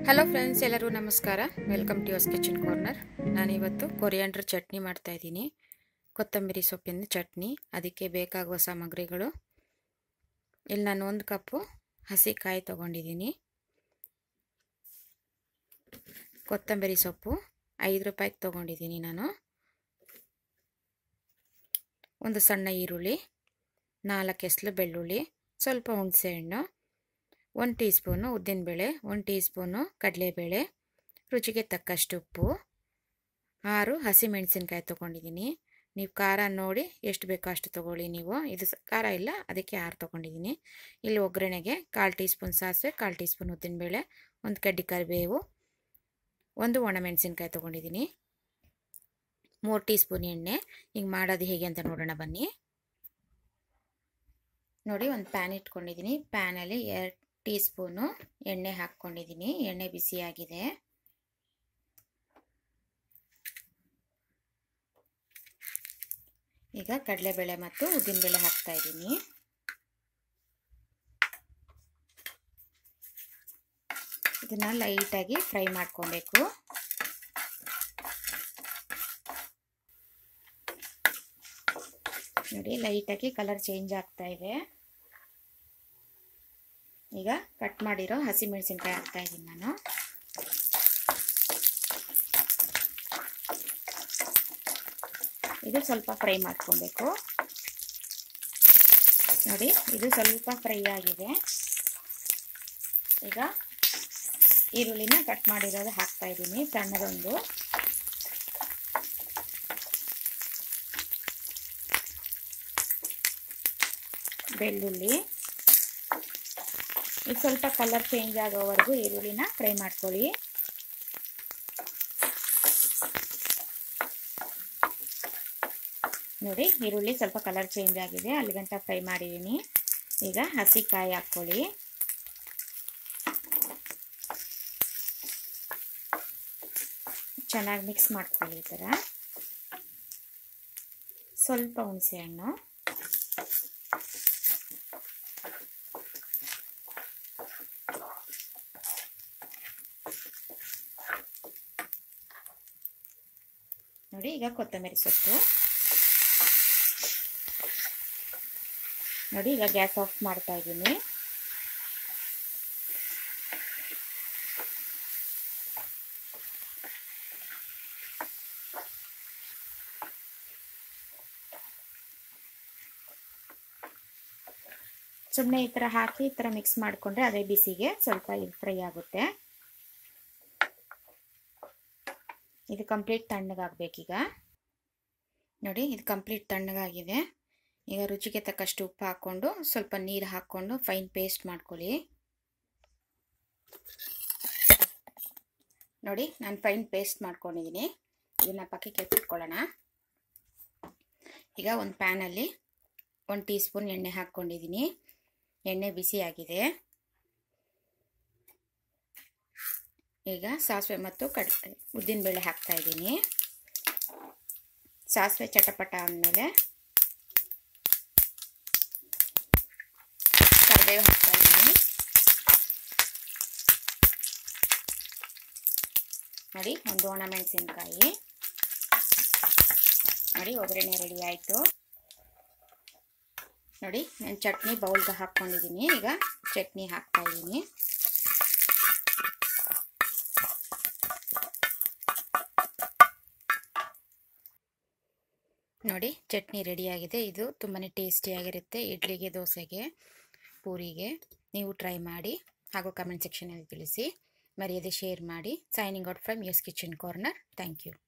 hello friends ಎಲ್ಲರಿಗೂ ನಮಸ್ಕಾರ welcome to Yo's kitchen corner ನಾನಿವತ್ತು ಕೊರಿಯಾಂಡ್ರ್ ಚಟ್ನಿ ಮಾಡ್ತಾ ಇದ್ದೀನಿ ಕೊತ್ತಂಬರಿ ಸೊಪ್ಪಿನ ಚಟ್ನಿ ಅದಕ್ಕೆ ಬೇಕಾಗುವ ಸಾಮಗ್ರಿಗಳು ಇಲ್ಲಿ ನಾನು ಒಂದು ಕಪ್ಪು ಹಸಿ ಕಾಯಿ ತೊಗೊಂಡಿದ್ದೀನಿ ಕೊತ್ತಂಬರಿ ಸೊಪ್ಪು ಐದು ರೂಪಾಯಿಗೆ ತೊಗೊಂಡಿದ್ದೀನಿ ನಾನು ಒಂದು ಸಣ್ಣ ಈರುಳ್ಳಿ ನಾಲ್ಕು ಎಸ್ಲು ಬೆಳ್ಳುಳ್ಳಿ ಸ್ವಲ್ಪ ಹುಣಸೆಹಣ್ಣು ಒಂದು ಟೀ ಸ್ಪೂನು ಉದ್ದಿನಬೇಳೆ ಒಂದು ಟೀ ಸ್ಪೂನು ಕಡಲೆಬೇಳೆ ರುಚಿಗೆ ತಕ್ಕಷ್ಟು ಉಪ್ಪು ಆರು ಹಸಿಮೆಣಸಿನ್ಕಾಯಿ ತೊಗೊಂಡಿದ್ದೀನಿ ನೀವು ಖಾರ ನೋಡಿ ಎಷ್ಟು ಬೇಕೋ ಅಷ್ಟು ತೊಗೊಳ್ಳಿ ನೀವು ಇದು ಖಾರ ಇಲ್ಲ ಅದಕ್ಕೆ ಆರು ತೊಗೊಂಡಿದ್ದೀನಿ ಇಲ್ಲಿ ಒಗ್ಗರಣೆಗೆ ಕಾಲು ಟೀ ಸ್ಪೂನ್ ಸಾಸಿವೆ ಕಾಲು ಟೀ ಸ್ಪೂನ್ ಉದ್ದಿನಬೇಳೆ ಒಂದು ಕಡ್ಡಿ ಕರಿಬೇವು ಒಂದು ಒಣಮೆಣಸಿನ್ಕಾಯಿ ತೊಗೊಂಡಿದ್ದೀನಿ ಮೂರು ಟೀ ಸ್ಪೂನ್ ಎಣ್ಣೆ ಹಿಂಗೆ ಮಾಡೋದು ಹೇಗೆ ಅಂತ ನೋಡೋಣ ಬನ್ನಿ ನೋಡಿ ಒಂದು ಪ್ಯಾನ್ ಇಟ್ಕೊಂಡಿದ್ದೀನಿ ಪ್ಯಾನಲ್ಲಿ ಎರಡು ಟೀ ಸ್ಪೂನು ಎಣ್ಣೆ ಹಾಕ್ಕೊಂಡಿದ್ದೀನಿ ಎಣ್ಣೆ ಬಿಸಿಯಾಗಿದೆ ಈಗ ಕಡಲೆಬೇಳೆ ಮತ್ತು ಉದ್ದಿನಬೇಳೆ ಹಾಕ್ತಾ ಇದ್ದೀನಿ ಇದನ್ನ ಲೈಟಾಗಿ ಫ್ರೈ ಮಾಡ್ಕೊಬೇಕು ನೋಡಿ ಲೈಟಾಗಿ ಕಲರ್ ಚೇಂಜ್ ಆಗ್ತಾ ಇದೆ ಈಗ ಕಟ್ ಮಾಡಿರೋ ಹಸಿಮೆಣಸಿನ್ಕಾಯಿ ಹಾಕ್ತಾ ಇದ್ದೀನಿ ನಾನು ಇದು ಸ್ವಲ್ಪ ಫ್ರೈ ಮಾಡ್ಕೊಬೇಕು ನೋಡಿ ಇದು ಸ್ವಲ್ಪ ಫ್ರೈ ಆಗಿದೆ ಈಗ ಈರುಳ್ಳಿನ ಕಟ್ ಮಾಡಿರೋದು ಹಾಕ್ತಾ ಇದ್ದೀನಿ ಸಣ್ಣದೊಂದು ಬೆಳ್ಳುಳ್ಳಿ ಇದು ಸ್ವಲ್ಪ ಕಲರ್ ಚೇಂಜ್ ಆಗೋವರೆಗೂ ಈರುಳ್ಳಿನ ಫ್ರೈ ಮಾಡ್ಕೊಳ್ಳಿ ನೋಡಿ ಈರುಳ್ಳಿ ಸ್ವಲ್ಪ ಕಲರ್ ಚೇಂಜ್ ಆಗಿದೆ ಅಲ್ಲಿ ಗಂಟ ಫ್ರೈ ಮಾಡಿದ್ದೀನಿ ಈಗ ಹಸಿ ಕಾಯಿ ಹಾಕ್ಕೊಳ್ಳಿ ಚೆನ್ನಾಗಿ ಮಿಕ್ಸ್ ಮಾಡ್ಕೊಳ್ಳಿ ಈ ಥರ ಸ್ವಲ್ಪ ಹುಣಸೆ ಹಣ್ಣು ನೋಡಿ ಈಗ ಕೊತ್ತಂಬರಿ ಸೊಪ್ಪು ನೋಡಿ ಈಗ ಗ್ಯಾಸ್ ಆಫ್ ಮಾಡ್ತಾ ಇದ್ದೀನಿ ಸುಮ್ಮನೆ ಈ ಥರ ಹಾಕಿ ಈ ಥರ ಮಿಕ್ಸ್ ಮಾಡಿಕೊಂಡ್ರೆ ಅದೇ ಬಿಸಿಗೆ ಸ್ವಲ್ಪ ಇದು ಫ್ರೈ ಆಗುತ್ತೆ ಇದು ಕಂಪ್ಲೀಟ್ ತಣ್ಣಗಾಗಬೇಕೀಗ ನೋಡಿ ಇದು ಕಂಪ್ಲೀಟ್ ತಣ್ಣಗಾಗಿದೆ ಈಗ ರುಚಿಗೆ ತಕ್ಕಷ್ಟು ಉಪ್ಪು ಹಾಕ್ಕೊಂಡು ಸ್ವಲ್ಪ ನೀರು ಹಾಕ್ಕೊಂಡು ಫೈನ್ ಪೇಸ್ಟ್ ಮಾಡ್ಕೊಳ್ಳಿ ನೋಡಿ ನಾನು ಫೈನ್ ಪೇಸ್ಟ್ ಮಾಡ್ಕೊಂಡಿದ್ದೀನಿ ಇದನ್ನು ಪಕ್ಕಕ್ಕೆ ಎತ್ತಿಟ್ಕೊಳ್ಳೋಣ ಈಗ ಒಂದು ಪ್ಯಾನಲ್ಲಿ ಒಂದು ಟೀ ಸ್ಪೂನ್ ಎಣ್ಣೆ ಹಾಕ್ಕೊಂಡಿದ್ದೀನಿ ಎಣ್ಣೆ ಬಿಸಿಯಾಗಿದೆ ಈಗ ಸಾಸಿವೆ ಮತ್ತು ಕಡ್ ಉದ್ದಿನಬೇಳೆ ಹಾಕ್ತಾ ಇದ್ದೀನಿ ಸಾಸಿವೆ ಚಟಪಟ ಆದಮೇಲೆ ಕರಿಬೇವು ಹಾಕ್ತಾ ಇದ್ದೀನಿ ನೋಡಿ ಒಂದು ಒಣ ಮೆಣಸಿನ್ಕಾಯಿ ನೋಡಿ ಒಗ್ಗರಣೆ ರೆಡಿ ಆಯಿತು ನೋಡಿ ನಾನು ಚಟ್ನಿ ಬೌಲ್ಗೆ ಹಾಕ್ಕೊಂಡಿದ್ದೀನಿ ಈಗ ಚಟ್ನಿ ಹಾಕ್ತಾ ಇದ್ದೀನಿ ನೋಡಿ ಚಟ್ನಿ ರೆಡಿಯಾಗಿದೆ ಇದು ತುಂಬಾ ಟೇಸ್ಟಿಯಾಗಿರುತ್ತೆ ಇಡ್ಲಿಗೆ ದೋಸೆಗೆ ಪೂರಿಗೆ ನೀವು ಟ್ರೈ ಮಾಡಿ ಹಾಗೂ ಕಮೆಂಟ್ ಸೆಕ್ಷನಲ್ಲಿ ತಿಳಿಸಿ ಮರ್ಯಾದೆ ಶೇರ್ ಮಾಡಿ signing out from Yas kitchen corner thank you